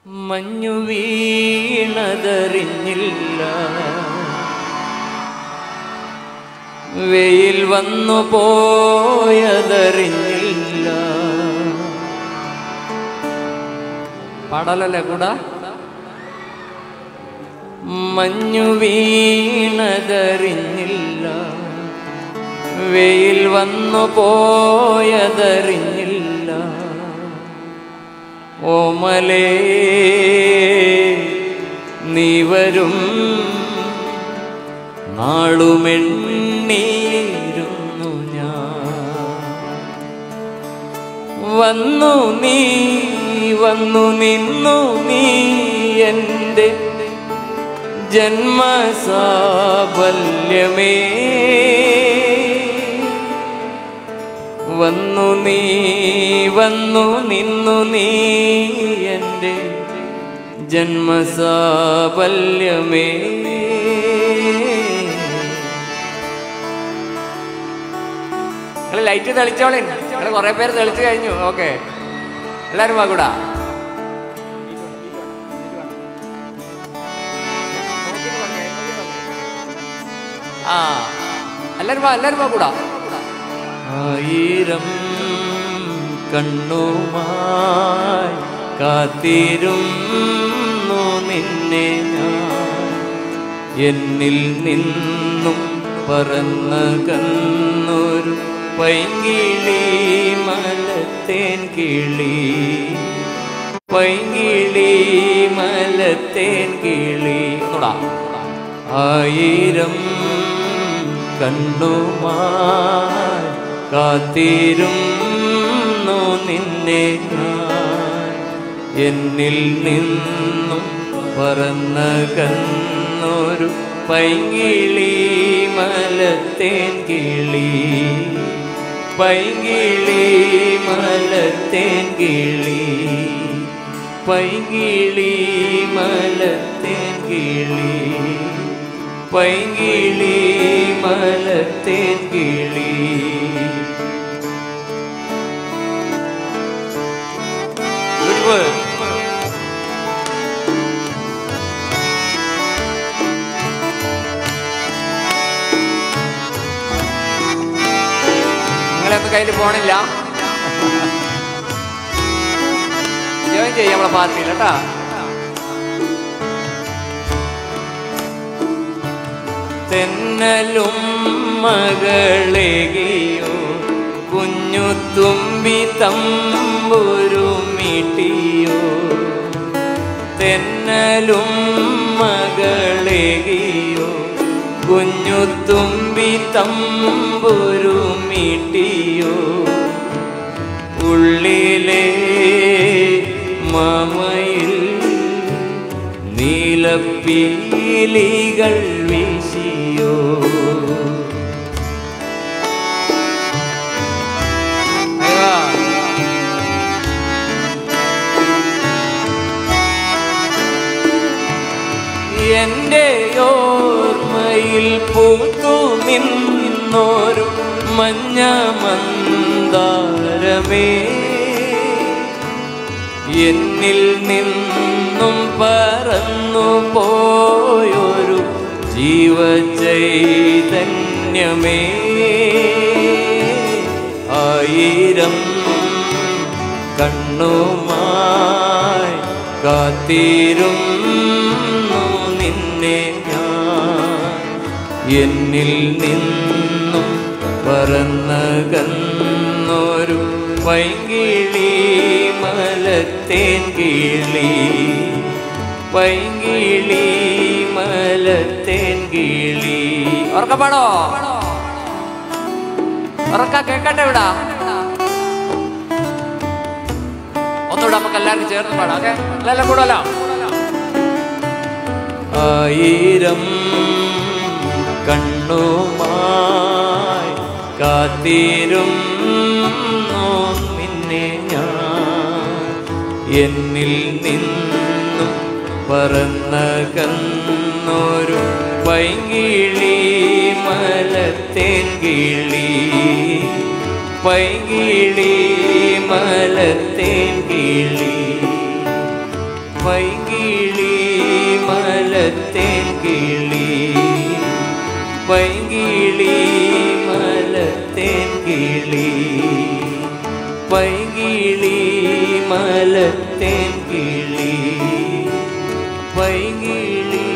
മഞ്ഞു വീണതറിഞ്ഞില്ല വെയിൽ വന്നു പോയതറിഞ്ഞില്ല പാടാലല്ലേ കൂടാ മഞ്ഞു വീണതറിഞ്ഞില്ല വെയിൽ വന്നു പോയതറിഞ്ഞില്ല ഓമലേ നീ വരും നാളുമെണ്ണീരുന്നു ഞാൻ വന്നു നീ വന്നു നിന്നു നീ എൻ്റെ ജന്മസാബല്യമേ വന്നു നീ വന്നു നിന്നു നീ എൻ്റെ ജന്മസാബല്യമേ ലൈറ്റ് തെളിച്ചോളേ ഇവിടെ കുറെ പേര് തെളിച്ചു കഴിഞ്ഞു ഓക്കെ എല്ലാരും വാ കൂടാ ആ എല്ലാരും വാ എല്ലാരും വാ കൂടാ ആയിരം കണ്ണുമായി കാത്തിരുന്നു നിന്നെ ഞാൻ എന്നിൽ നിന്നും പറന്ന കന്നൊരു പൈങ്കിളി മലത്തേൻ കിളി പൈങ്കിളി മലത്തേൻ കിളി ഒന്നുകൂടാ ആയിരം കണ്ണുമായി കാത്തിരുന്നു നിന്നെ ഞാൻ എന്നിൽ നിന്നും പറന്ന കന്നൊരു പൈങ്കിളി മലത്തേൻ കിളി പൈങ്കിളി മലത്തേൻ കിളി പൈങ്കിളി മലത്തേൻ കിളി പൈങ്കിളി മലത്തേൻ കിളി നിങ്ങളൊന്നും കയ്യിൽ പോണില്ല ജോയിൻ ചെയ്യാം നമ്മളെ പാർട്ടിയിൽ കേട്ടാ തെന്നലും മകളെകിയോ കുഞ്ഞു തുമ്പി തമ്പൊരു മീട്ടിയോ തെന്നലും മകളെകിയോ കുഞ്ഞു തുമ്പി തമ്പൊരു മീട്ടിയോ ഉള്ളിലെ മാമയിൽ നീലപ്പീലികൾ വീശിയോ എന്റെ ഓർമ്മയിൽ പൂത്തു നിന്നോരു മഞ്ഞ മന്ദാരമേ എന്നിൽ നിന്നും പറന്നു പോയൊരു ജീവചൈതന്യമേ ആയിരം കണ്ണുമായി കാത്തിരുന്നു നിന്നെ ഞാൻ എന്നിൽ നിന്നും പറന്നകന്നൊരു പൈങ്കിളി മലത്തേൻ കിളി പൈങ്കിളി മലത്തേൻ കിളി ഉറക്കപ്പാടോ ഉറക്ക കേക്കട്ടെ ഇവിടാ ഒന്നുകൂടെ നമുക്ക് എല്ലാവർക്കും ചേർന്ന് പാടാം ഓക്കെ എല്ലാം കൂടല്ലോ ആയിരം കണ്ണുമായി കാത്തിരുന്നു നിന്നെ ഞാൻ എന്നിൽ നിന്നും പറന്ന കന്നൊരു പൈങ്കിളി മലത്തേൻ കിളി പൈകിളി മലത്തേൻ കിളി പൈകിളി മലത്തേൻ കിളി പൈകിളി മലത്തേൻ കിളി പൈകിളി മലത്തേൻ കിളി പൈകിളി